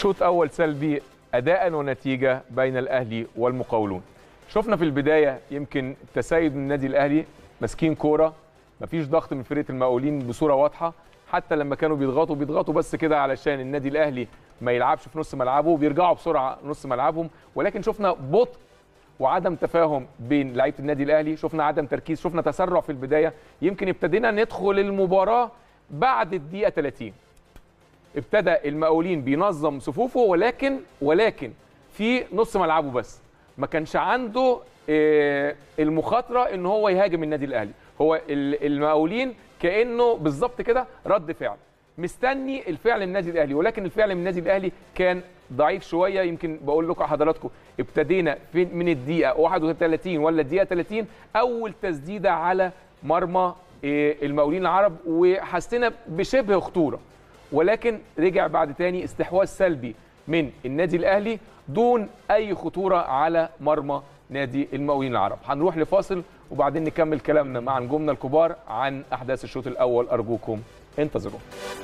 شوط اول سلبي اداء ونتيجه بين الاهلي والمقاولون شفنا في البدايه يمكن تسيد من النادي الاهلي ماسكين كوره مفيش ضغط من فرقه المقاولين بصوره واضحه حتى لما كانوا بيضغطوا بيضغطوا بس كده علشان النادي الاهلي ما يلعبش في نص ملعبه بيرجعوا بسرعه نص ملعبهم ولكن شفنا بطء وعدم تفاهم بين لعيبه النادي الاهلي شفنا عدم تركيز شفنا تسرع في البدايه يمكن ابتدينا ندخل المباراه بعد الدقيقه 30 ابتدى المقاولين بينظم صفوفه ولكن ولكن في نص ملعبه بس ما كانش عنده آه، المخاطره ان هو يهاجم النادي الاهلي هو ال- المقاولين كانه بالظبط كده رد فعل مستني الفعل من النادي الاهلي ولكن الفعل من النادي الاهلي كان ضعيف شويه يمكن بقول لكم حضراتكم ابتدينا في من الدقيقه 31 ولا الدقيقه 30 اول تسديده على مرمى آه، المقاولين العرب وحسينا بشبه خطوره ولكن رجع بعد تاني استحواذ سلبي من النادي الاهلي دون اي خطوره على مرمى نادي المقاولين العرب هنروح لفاصل وبعدين نكمل كلامنا مع نجومنا الكبار عن احداث الشوط الاول ارجوكم انتظروا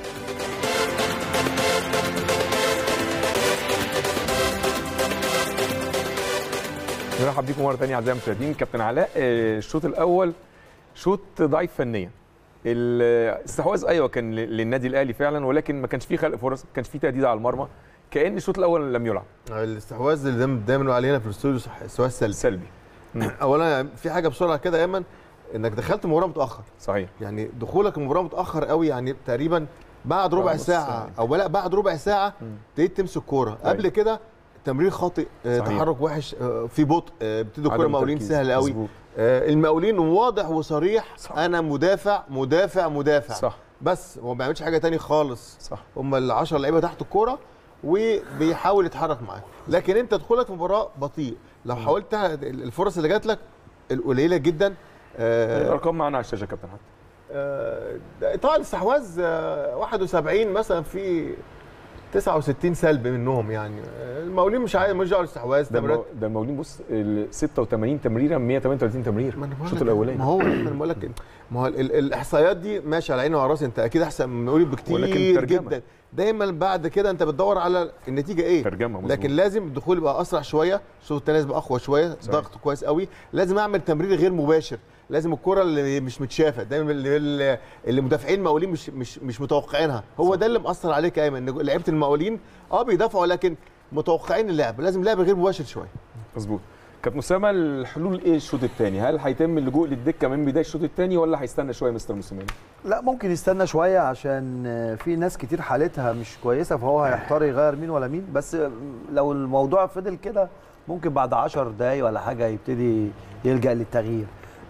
نرحب بيكم مره ثانيه اعزائي المشاهدين كابتن علاء آه، الشوط الاول شوط ضعيف فنيا الاستحواذ ايوه كان ل- للنادي الاهلي فعلا ولكن ما كانش فيه خلق فرص ما كانش فيه تهديد على المرمى كان الشوط الاول لم يلعب الاستحواذ اللي دايما دايما بنقول عليه هنا في الاستوديو صح- استحواذ سلبي سلبي اولا في حاجه بسرعه كده يا ايمن انك دخلت المباراه متاخر صحيح يعني دخولك المباراه متاخر قوي يعني تقريبا بعد ربع بعد نص ساعه ساعة. او لا بعد ربع ساعه ابتديت تمسك كوره قبل كده تمرير خاطئ آه، صحيح. تحرك وحش آه، في بطء آه، بتدي الكوره عدم المقاولين تركيز. سهل قوي مظبوط. آه، المقاولين واضح وصريح صح. انا مدافع مدافع مدافع صح بس هو ما بيعملش حاجه تاني خالص صح هم ال 10 لعيبه تحت الكوره وبيحاول يتحرك معاه لكن انت دخولك في مباراه بطيء لو حاولت تع- الفرص اللي جات لك القليله جدا آه، الارقام معانا على الشاشه يا كابتن حتى آه، طبعا الاستحواذ آه، 71 مثلا في 69 سلب منهم يعني آه، المقاولين مش عايز مش دعوه بالاستحواذ ده تمريرات المو- ده المقاولين بص ال 86 تمريره 138 تمرير ما انا بقول الشوط لك- الاولاني ما هو انا بقول لك ما هو ال- ال- الاحصائيات دي ماشي على عيني وعلى راسي انت اكيد احسن من المقاولين ولكن بكتير ترجمة. جدا دايما بعد كده انت بتدور على النتيجه ايه ترجمه مظبوط. لكن لازم الدخول يبقى اسرع شويه الشوط الثاني لازم يبقى اقوى شويه صحيح. ضغط كويس قوي لازم اعمل تمرير غير مباشر لازم الكره اللي مش متشافه دايما اللي, اللي- اللي مدافعين المقاولين مش مش مش متوقعينها هو ده اللي مأثر عليك يا ايمن إن لعيبه المقاولين اه بيدافعوا لكن متوقعين اللعب لازم لعب غير مباشر شويه مظبوط كابتن اسامه الحلول ايه الشوط الثاني هل هيتم اللجوء للدكه من بدايه الشوط الثاني ولا هيستنى شويه مستر موسيماني لا ممكن يستنى شويه عشان آه، في ناس كتير حالتها مش كويسه فهو هيحتار يغير مين ولا مين بس آه، لو الموضوع فضل كده ممكن بعد 10 دقايق ولا حاجه يبتدي يلجا للتغيير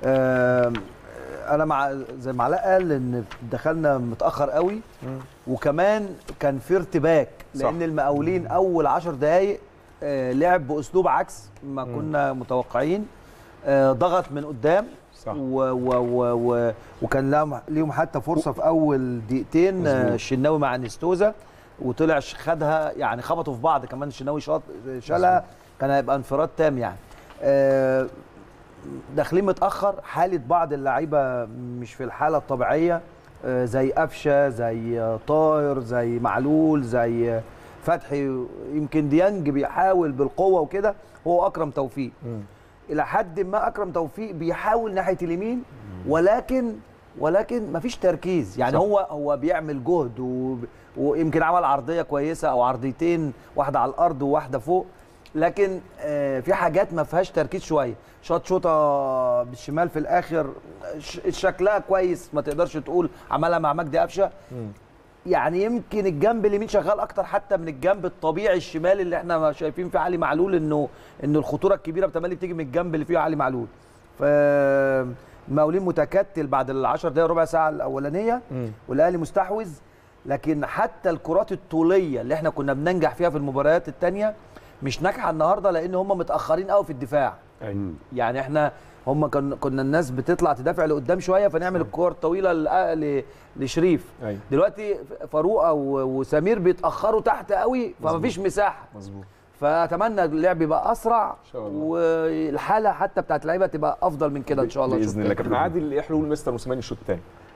آم، انا مع زي ما علاء قال ان دخلنا متاخر قوي وكمان كان في ارتباك صح. لان المقاولين اول 10 دقايق آه، لعب باسلوب عكس ما كنا متوقعين آه، ضغط من قدام صح. و و و و وكان لهم ليهم حتى فرصه في اول دقيقتين آه، مظبوط. الشناوي مع نستوزا وطلع ش- خدها يعني خبطوا في بعض كمان الشناوي شاط شالها كان هيبقى انفراد تام يعني آه، داخلين متاخر حاله بعض اللعيبه مش في الحاله الطبيعيه آه، زي قفشه زي آه، طاهر زي معلول زي آه، فتحي يمكن ديانج بيحاول بالقوه وكده هو اكرم توفيق الى حد ما اكرم توفيق بيحاول ناحيه اليمين ولكن ولكن مفيش تركيز يعني صح. هو هو بيعمل جهد و... ويمكن عمل عرضيه كويسه او عرضيتين واحده على الارض وواحده فوق لكن آه، في حاجات ما فيهاش تركيز شويه شاط شوطه بالشمال في الاخر ش- شكلها كويس ما تقدرش تقول عملها مع مجدي قفشه يعني يمكن الجنب اليمين شغال اكتر حتى من الجنب الطبيعي الشمال اللي احنا شايفين فيه علي معلول انه انه الخطوره الكبيره بتملي بتيجي من الجنب اللي فيه علي معلول ف المقاولين متكتل بعد ال 10 دقائق ربع ساعه الاولانيه والاهلي مستحوذ لكن حتى الكرات الطوليه اللي احنا كنا بننجح فيها في المباريات الثانيه مش ناجحه النهارده لان هم متاخرين قوي في الدفاع أيوة. يعني احنا هم كن كنا الناس بتطلع تدافع لقدام شويه فنعمل الكور الطويله لأ- ل- لشريف أيوة. دلوقتي دلوقتي فاروق و- وسمير بيتاخروا تحت قوي فمفيش مساحه مظبوط فاتمنى اللعب يبقى اسرع شاء الله. والحاله حتى بتاعت اللعيبه تبقى افضل من كده ان شاء الله باذن نشوف الله كده. كابتن عادل ايه حلول مستر موسيماني الشوط الثاني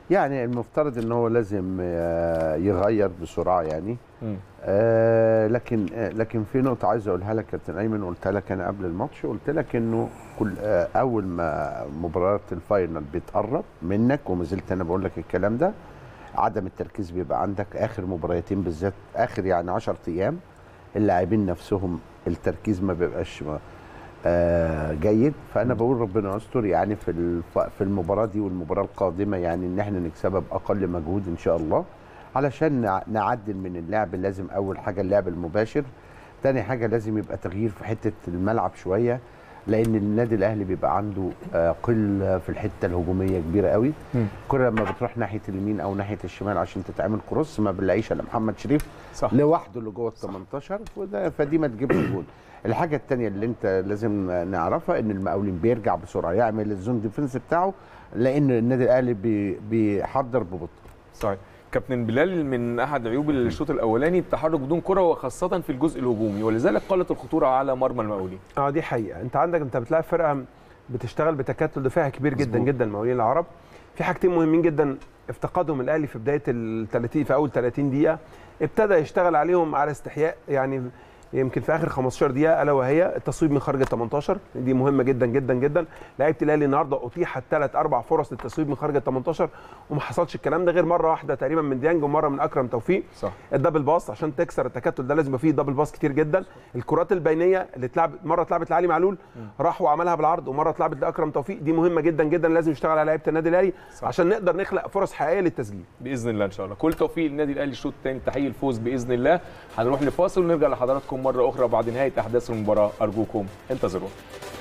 يعني المفترض ان هو لازم آه، يغير بسرعه يعني مم. آه لكن آه لكن في نقطه عايز اقولها لك كابتن ايمن قلتها لك انا قبل الماتش قلت لك انه كل آه اول ما مباراه الفاينل بتقرب منك وما زلت انا بقول لك الكلام ده عدم التركيز بيبقى عندك اخر مباراتين بالذات اخر يعني 10 ايام اللاعبين نفسهم التركيز ما بيبقاش ما آه جيد فانا بقول ربنا يستر يعني في الف- في المباراه دي والمباراه القادمه يعني ان احنا نكسبها باقل مجهود ان شاء الله علشان نع- نعدل من اللعب لازم اول حاجه اللعب المباشر تاني حاجه لازم يبقى تغيير في حته الملعب شويه لان النادي الاهلي بيبقى عنده آه، قله في الحته الهجوميه كبيره قوي مم. كل لما بتروح ناحيه اليمين او ناحيه الشمال عشان تتعمل كروس ما بنلاقيش الا محمد شريف صح لوحده اللي جوه ال 18 وده فدي ما تجيبش جول الحاجه الثانيه اللي انت لازم نعرفها ان المقاولين بيرجع بسرعه يعمل الزون ديفنس بتاعه لان النادي الاهلي بي بيحضر ببطء صحيح كابتن بلال من احد عيوب الشوط الاولاني التحرك بدون كره وخاصه في الجزء الهجومي ولذلك قلت الخطوره على مرمى المقاولين اه دي حقيقه انت عندك انت بتلاعب فرقه بتشتغل بتكتل دفاعي كبير جدا مظبوط. جدا المقاولين العرب في حاجتين مهمين جدا افتقدهم الاهلي في بدايه ال 30 في اول 30 دقيقه ابتدى يشتغل عليهم على استحياء يعني يمكن في اخر 15 دقيقه الا وهي التصويب من خارج ال 18 دي مهمه جدا جدا جدا لعيبه الاهلي النهارده اتيحت ثلاث اربع فرص للتصويب من خارج ال 18 وما حصلش الكلام ده غير مره واحده تقريبا من ديانج ومره من اكرم توفيق صح الدبل باص عشان تكسر التكتل ده لازم يبقى فيه دبل باص كتير جدا الكرات البينيه اللي اتلعب مره اتلعبت لعلي معلول راح وعملها بالعرض ومره اتلعبت لاكرم توفيق دي مهمه جدا جدا لازم يشتغل على لعيبه النادي الاهلي صح. عشان نقدر نخلق فرص حقيقيه للتسجيل باذن الله ان شاء الله كل توفيق للنادي الاهلي الشوط الثاني تحقيق الفوز باذن الله هنروح لفاصل ونرجع لحضراتكم مره اخرى بعد نهايه احداث المباراه ارجوكم انتظرونا